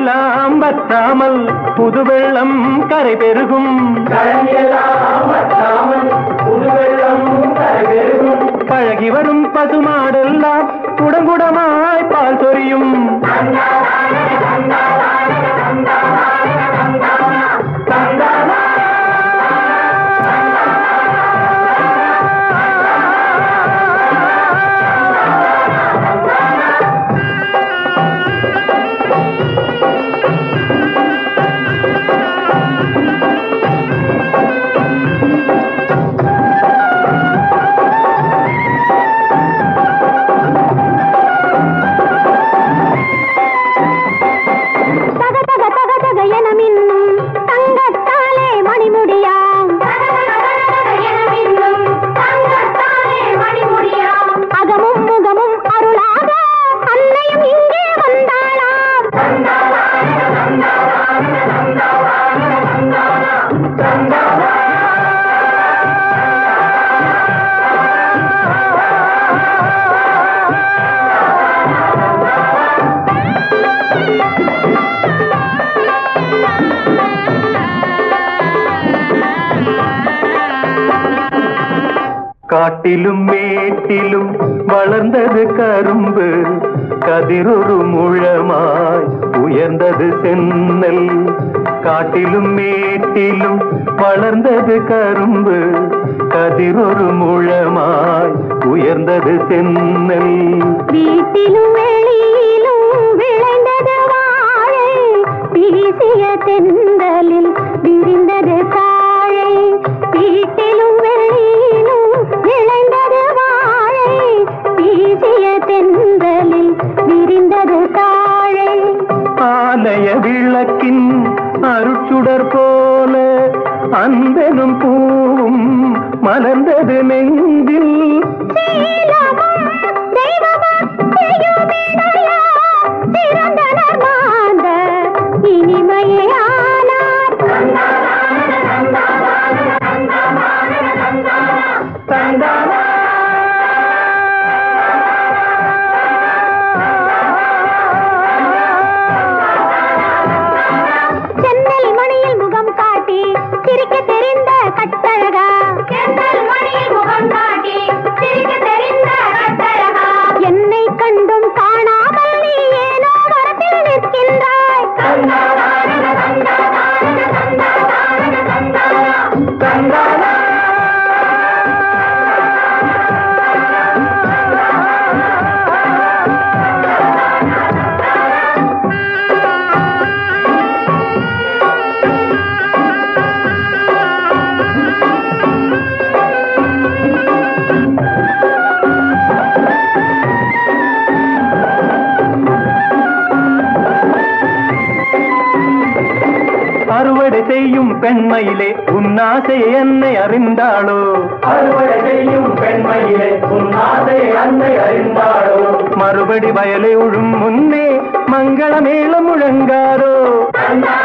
களமெல்லாம் வற்றாமல் புது வெள்ளம் கரை பெருகும் பழகி வரும் பசுமாடெல்லாம் குடங்குடமாய் பால் சொரியும் தக தக தக தக என மின்னும் தங்கத்தாலே மணிமுடியாம் அகமும் முகமும் அருளாக அன்னையும் இங்கே வந்தாளாம் காட்டிலும் மேட்டிலும் வளர்ந்தது கரும்பு கதிரொரு முழமாய் உயர்ந்தது சென்னல் காட்டிலும் மேட்டிலும் வளர்ந்தது கரும்பு கதிரொரு முழமாய் உயர்ந்தது சென்னல் வீட்டிலும் வெளியிலும் விளைந்தது வாழை வீசிய தென்றலில் விரிந்தது தாழை வீட்டிலும் வெளியிலும் விளைந்தது வாழை வீசிய தென்றலில் விரிந்தது தாழை ஆலய விளக்கின் அருட்சுடர் போல அன்பெனும் பூவும் மலர்ந்தது நெஞ்சில் சீலமும் தெய்வபக்தியுமிடைய சிறந்தனர் மாந்தர் இனிமையே ஆனார் சென்னல் மணியில் முகம் காட்டி சிரிக்க தெரிந்த கட்டழகா சென்னல் மணியில் முகம் காட்டி சிரிக்க தெரிந்த கட்டழகா என்னை கண்டும் காணாமல் நீ ஏனோ வரத்தில் நிற்கின்றாய் அறுவடை செய்யும் பெண்மையிலே உன்னாசை என்னை அறிந்தாளோ அறுவடை செய்யும் பெண்மையிலே உன்னாசை என்னை அறிந்தாளோ மறுபடி வயலை உழும் முன்னே மங்கள மேளம் முழங்காரோ